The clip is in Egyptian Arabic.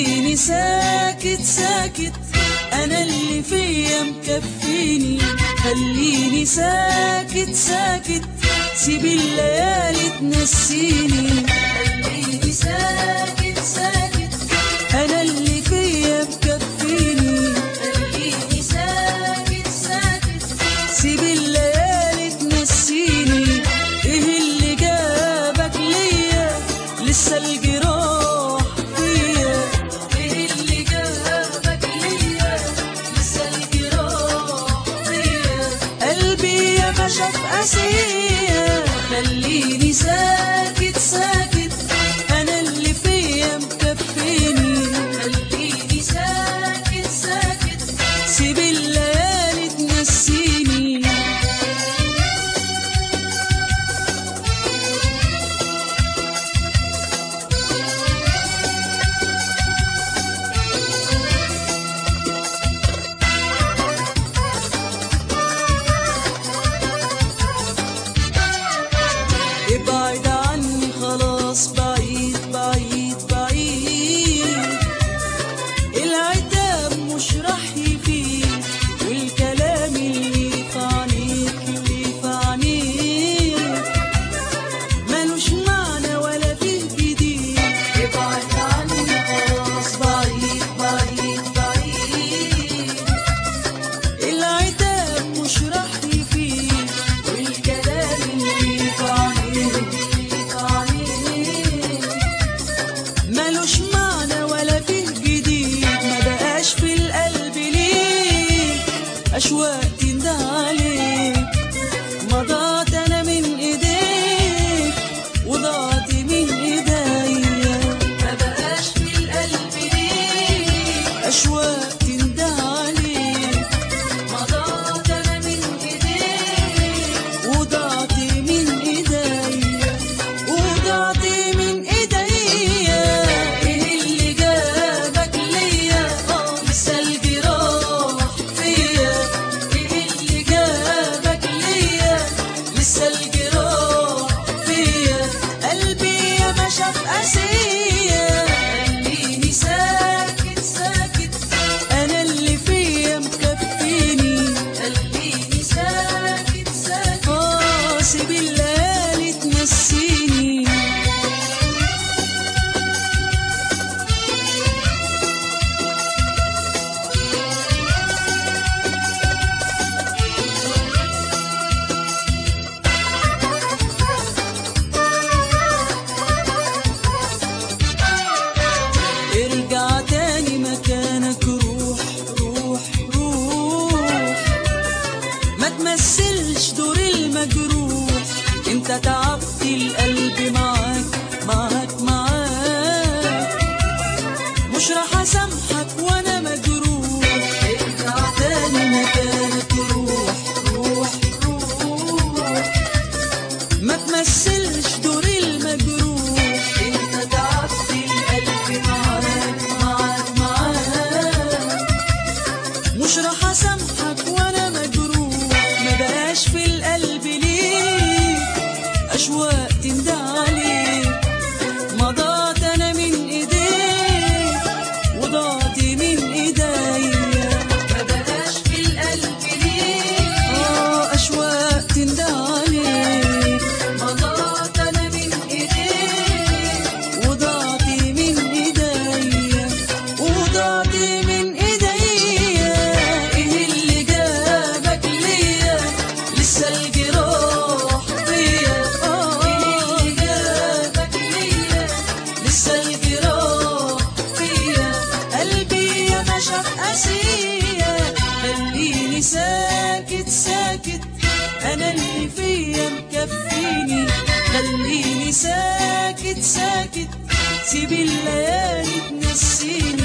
خليني ساكت ساكت انا اللي فيا مكفيني خليني ساكت ساكت سيب الليالي تنسيني خليني ساكت ساكت انا اللي فيا مكفيني خليني ساكت ساكت سيب الليالي تنسيني ايه اللي جابك ليا لسه الجراح فيا ايه اللي جابك ليا لسه الجراح فيا قلبي يا ما شاف قاسية خليني ساكت ساكت انا اللي فيا مكفيني خليني ساكت ساكت سيب الليالي تنسيني ابعد عني خلاص بعيد بعيد بعيد العتاب مش راح يفيد والكلام اللي في عينيك اللي في عينيك ملوش معنى ولا فيه جديد ابعد عني خلاص بعيد بعيد بعيد العتاب مش راح يفيد والكلام اللي في عينيك في عينيك ملوش معنى ولا فيه جديد ما بقاش في القلب ليك أشواق تنده عليك ما ضاعت أنا من إيديك وضاعت من إيديا ما بقاش في القلب ليك أشواق تنده عليك ما ضاعت أنا من إيديك وضاعت من إيديا وضعت من ايديا ايه اللي جابك ليا لسه الجراح فيا ايه اللي جابك ليا لسه الجراح فيا قلبي يا ما شاف قاسية خليني ساكت ساكت انا اللي فيا مكفيني خليني ساكت ساكت اه سيب الليالي تنسيني ارجع تاني مكانك روح روح روح ما تمثلش دور المجروح انت تعبت القلب معاك معاك معاك مش راح اسامحك وانا مجروح ارجع تاني مكانك روح روح روح ما تمثلش دور المجروح انت تعبت القلب معاك معاك معاك مش راح اسامحك وانا مجروح ما بقاش في القلب ليك اشواق تندى عليك ما ضاعت انا من ايديك وضاعت من ايديا ما بقاش في القلب ليك اه اشواق تندى عليك ما ضاعت انا من ايديك وضاعت من ايديا وضاعت من ايديا ايه اللي جابك ليا لسه الجراح فيا اه ايه اللي جابك ليا لسه الجراح فيا قلبي يا ما شاف قاسية خليني ساكت ساكت انا اللي فيا مكفيني خليني ساكت ساكت سيب الليالي تنسيني